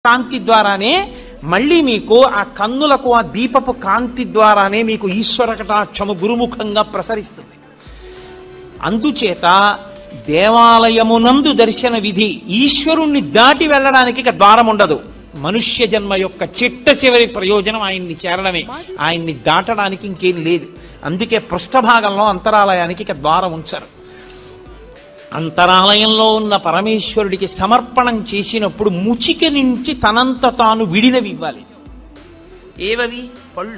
కాంతి ద్వారానే మళ్ళీ మీకు ఆ కన్నులకు ఆ దీపపు కాంతి ద్వారానే మీకు ఈశ్వర కటాక్షము గురుముఖంగా ప్రసరిస్తుంది అందుచేత దేవాలయమునందు దర్శన విధి ఈశ్వరుణ్ణి దాటి వెళ్ళడానికి ఇక ద్వారం ఉండదు మనుష్య జన్మ యొక్క చిట్ట చివరి ప్రయోజనం ఆయన్ని చేరడమే ఆయన్ని దాటడానికి ఇంకేం లేదు అందుకే పృష్ఠభాగంలో అంతరాలయానికి ఇక ద్వారం ఉంచరు అంతరాలయంలో ఉన్న పరమేశ్వరుడికి సమర్పణం చేసినప్పుడు ముచిక నుంచి తనంత తాను విడినవి ఇవ్వాలి ఏవవి పళ్ళు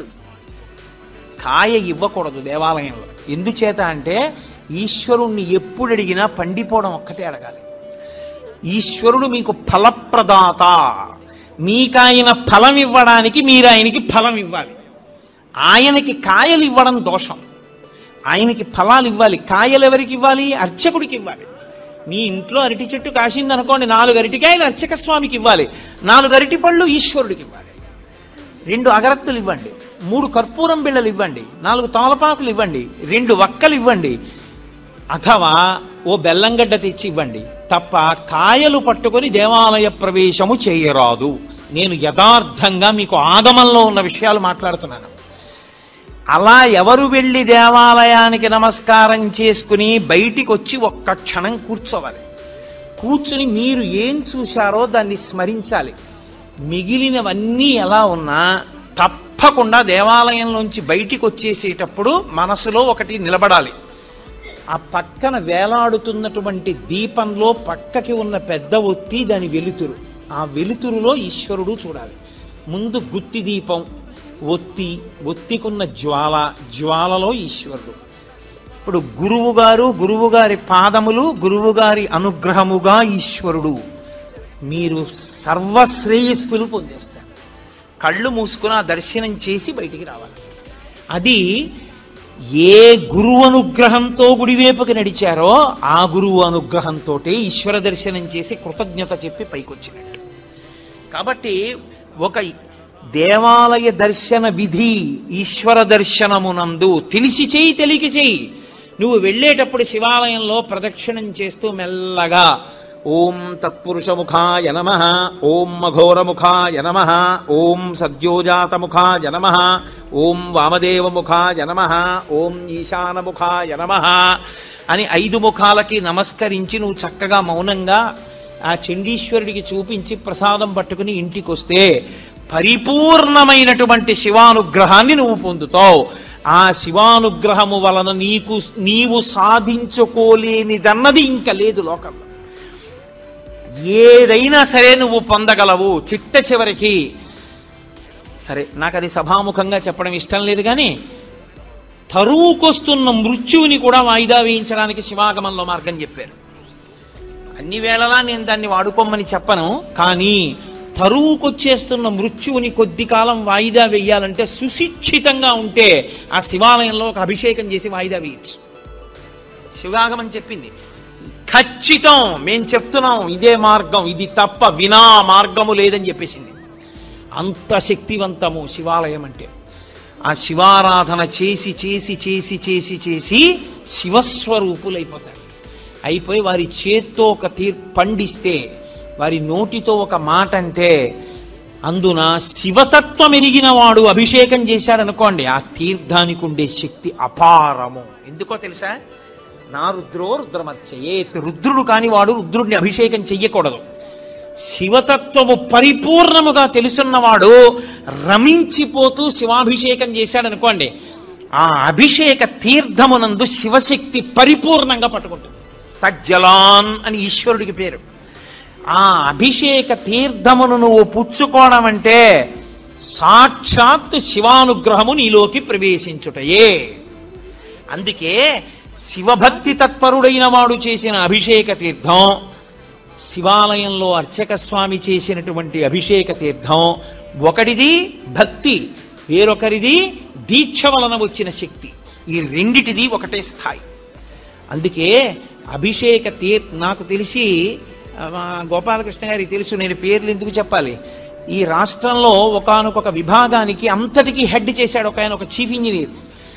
కాయ ఇవ్వకూడదు దేవాలయంలో ఎందుచేత అంటే ఈశ్వరుణ్ణి ఎప్పుడు అడిగినా పండిపోవడం ఒక్కటే అడగాలి ఈశ్వరుడు మీకు ఫలప్రదాత మీకాయన ఫలం ఇవ్వడానికి మీరు ఆయనకి ఫలం ఇవ్వాలి ఆయనకి కాయలు ఇవ్వడం దోషం ఆయనకి ఫలాలు ఇవ్వాలి కాయలు ఎవరికి ఇవ్వాలి అర్చకుడికి ఇవ్వాలి మీ ఇంట్లో అరటి చెట్టు కాసింది అనుకోండి నాలుగు అరటికాయలు అర్చక స్వామికి ఇవ్వాలి నాలుగు అరటి పళ్ళు ఈశ్వరుడికి ఇవ్వాలి రెండు అగరత్తులు ఇవ్వండి మూడు కర్పూరం బిళ్ళలు ఇవ్వండి నాలుగు తమలపాకులు ఇవ్వండి రెండు వక్కలు ఇవ్వండి అథవా ఓ బెల్లంగడ్డ తెచ్చి ఇవ్వండి తప్ప కాయలు పట్టుకొని దేవాలయ ప్రవేశము చేయరాదు నేను యథార్థంగా మీకు ఆగమంలో ఉన్న విషయాలు మాట్లాడుతున్నాను అలా ఎవరు వెళ్ళి దేవాలయానికి నమస్కారం చేసుకుని బయటికి వచ్చి ఒక్క క్షణం కూర్చోవాలి కూర్చుని మీరు ఏం చూశారో దాన్ని స్మరించాలి మిగిలినవన్నీ ఎలా ఉన్నా తప్పకుండా దేవాలయంలోంచి బయటికి వచ్చేసేటప్పుడు మనసులో ఒకటి నిలబడాలి ఆ పక్కన వేలాడుతున్నటువంటి దీపంలో పక్కకి ఉన్న పెద్ద ఒత్తి దాని వెలుతురు ఆ వెలుతురులో ఈశ్వరుడు చూడాలి ముందు గుత్తి దీపం ఒత్తి ఒత్తికున్న జ్వాల జ్వాలలో ఈశ్వరుడు ఇప్పుడు గురువు గారు గురువు గారి పాదములు గురువు గారి అనుగ్రహముగా ఈశ్వరుడు మీరు సర్వశ్రేయస్సులు పొందేస్తారు కళ్ళు మూసుకుని ఆ దర్శనం చేసి బయటికి రావాలి అది ఏ గురువు అనుగ్రహంతో గుడివైపుకి నడిచారో ఆ గురువు అనుగ్రహంతో ఈశ్వర దర్శనం చేసి కృతజ్ఞత చెప్పి పైకొచ్చినట్టు కాబట్టి ఒక దేవాలయ దర్శన విధి ఈశ్వర దర్శనమునందు తెలిసి చేయి తెలియక చేయి నువ్వు వెళ్ళేటప్పుడు శివాలయంలో ప్రదక్షిణం చేస్తూ మెల్లగా ఓం తత్పురుషముఖాయ నమ ఓం మఘోరముఖాయ నమ ఓం సద్యోజాతముఖాయ నమ ఓం వామదేవముఖాయ నమ ఓం ఈశానముఖాయ నమ అని ఐదు ముఖాలకి నమస్కరించి నువ్వు చక్కగా మౌనంగా ఆ చండీశ్వరుడికి చూపించి ప్రసాదం పట్టుకుని ఇంటికి వస్తే పరిపూర్ణమైనటువంటి శివానుగ్రహాన్ని నువ్వు పొందుతావు ఆ శివానుగ్రహము వలన నీకు నీవు సాధించుకోలేనిదన్నది ఇంకా లేదు లోకంలో ఏదైనా సరే నువ్వు పొందగలవు చిట్ట చివరికి సరే నాకు అది సభాముఖంగా చెప్పడం ఇష్టం లేదు కానీ తరువుకొస్తున్న మృత్యువుని కూడా వాయిదా వేయించడానికి శివాగమంలో మార్గం చెప్పారు అన్ని వేళలా నేను దాన్ని వాడుకోమని చెప్పను కానీ తరువుకొచ్చేస్తున్న మృత్యువుని కొద్ది కాలం వాయిదా వేయాలంటే సుశిక్షితంగా ఉంటే ఆ శివాలయంలో ఒక అభిషేకం చేసి వాయిదా వేయచ్చు శివాగమని చెప్పింది ఖచ్చితం మేం చెప్తున్నాం ఇదే మార్గం ఇది తప్ప వినా మార్గము లేదని చెప్పేసింది అంత శక్తివంతము శివాలయం అంటే ఆ శివారాధన చేసి చేసి చేసి చేసి చేసి శివస్వరూపులైపోతారు అయిపోయి వారి చేత్తో ఒక తీర్ పండిస్తే వారి నోటితో ఒక మాట అంటే అందున శివతత్వం ఎరిగిన వాడు అభిషేకం చేశాడనుకోండి ఆ తీర్థానికి ఉండే శక్తి అపారము ఎందుకో తెలుసా నా రుద్రో రుద్రమర్చయేత్ రుద్రుడు కాని వాడు రుద్రుడిని అభిషేకం చెయ్యకూడదు శివతత్వము పరిపూర్ణముగా తెలుసున్నవాడు రమించిపోతూ శివాభిషేకం చేశాడనుకోండి ఆ అభిషేక తీర్థమునందు శివశక్తి పరిపూర్ణంగా పట్టుకుంటుంది తజ్జలాన్ అని ఈశ్వరుడికి పేరు ఆ అభిషేక తీర్థమును నువ్వు పుచ్చుకోవడం అంటే సాక్షాత్ శివానుగ్రహము నీలోకి ప్రవేశించుటయే అందుకే శివభక్తి తత్పరుడైన వాడు చేసిన అభిషేక తీర్థం శివాలయంలో అర్చక స్వామి చేసినటువంటి అభిషేక తీర్థం ఒకటిది భక్తి వేరొకరిది దీక్ష వలన వచ్చిన శక్తి ఈ రెండిటిది ఒకటే స్థాయి అందుకే అభిషేక తీర్థ నాకు తెలిసి ఆ, మా గోపాలకృష్ణ గారికి తెలుసు నేను పేర్లు ఎందుకు చెప్పాలి ఈ రాష్ట్రంలో ఒకానొక విభాగానికి అంతటికీ హెడ్ చేశాడు ఒక ఆయన ఒక చీఫ్ ఇంజనీర్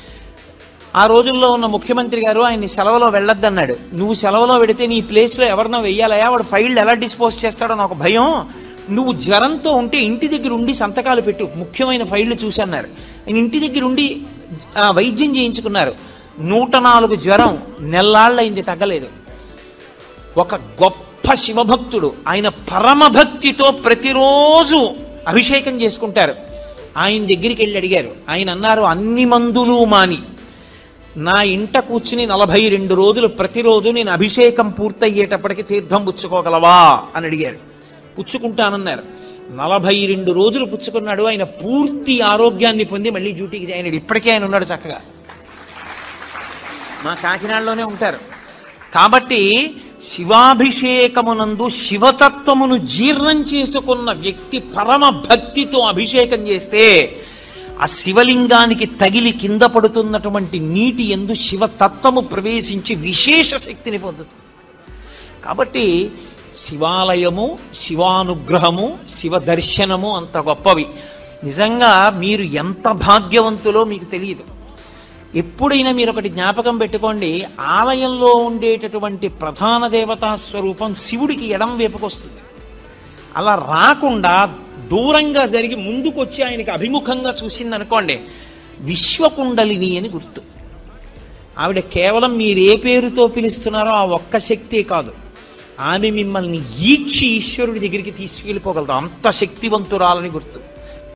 ఆ రోజుల్లో ఉన్న ముఖ్యమంత్రి గారు ఆయన్ని సెలవులో వెళ్ళొద్దన్నాడు నువ్వు సెలవులో పెడితే నీ ప్లేస్లో ఎవరినో వెయ్యాలయా వాడు ఫైల్ ఎలా డిస్పోజ్ చేస్తాడో నాకు భయం నువ్వు జ్వరంతో ఉంటే ఇంటి దగ్గర ఉండి సంతకాలు పెట్టు ముఖ్యమైన ఫైళ్లు చూసన్నారు ఆయన ఇంటి దగ్గర ఉండి ఆ, వైద్యం చేయించుకున్నారు నూట నాలుగు జ్వరం నెల్లాళ్ళైంది తగ్గలేదు ఒక గొప్ప శివభక్తుడు ఆయన పరమభక్తితో ప్రతిరోజు అభిషేకం చేసుకుంటారు ఆయన దగ్గరికి వెళ్ళి అడిగారు ఆయన అన్నారు అన్ని మందులు మాని నా ఇంట కూర్చుని నలభై రెండు రోజులు ప్రతిరోజు నేను అభిషేకం పూర్తయ్యేటప్పటికి తీర్థం పుచ్చుకోగలవా అని అడిగారు పుచ్చుకుంటానన్నారు నలభై రెండు రోజులు పుచ్చుకున్నాడు ఆయన పూర్తి ఆరోగ్యాన్ని పొంది మళ్ళీ డ్యూటీకి జాయిన్ అయ్యాడు ఇప్పటికే ఆయన ఉన్నాడు చక్కగా మా కాకినాడలోనే ఉంటారు కాబట్టి శివాభిషేకమునందు శివతత్వమును జీర్ణం చేసుకున్న వ్యక్తి పరమ భక్తితో అభిషేకం చేస్తే ఆ శివలింగానికి తగిలి కింద పడుతున్నటువంటి నీటి ఎందు శివతత్వము ప్రవేశించి విశేష శక్తిని పొందుతుంది కాబట్టి శివాలయము శివానుగ్రహము శివ దర్శనము అంత గొప్పవి నిజంగా మీరు ఎంత భాగ్యవంతులో మీకు తెలియదు ఎప్పుడైనా మీరు ఒకటి జ్ఞాపకం పెట్టుకోండి ఆలయంలో ఉండేటటువంటి ప్రధాన దేవతా స్వరూపం శివుడికి ఎడం వైపుకొస్తుంది అలా రాకుండా దూరంగా జరిగి ముందుకొచ్చి ఆయనకి అభిముఖంగా చూసింది అనుకోండి విశ్వకుండలిని అని గుర్తు ఆవిడ కేవలం మీరు ఏ పేరుతో పిలుస్తున్నారో ఆ ఒక్క శక్తే కాదు ఆమె మిమ్మల్ని ఈడ్చి ఈశ్వరుడి దగ్గరికి తీసుకెళ్ళిపోగలదు అంత శక్తివంతురాలని గుర్తు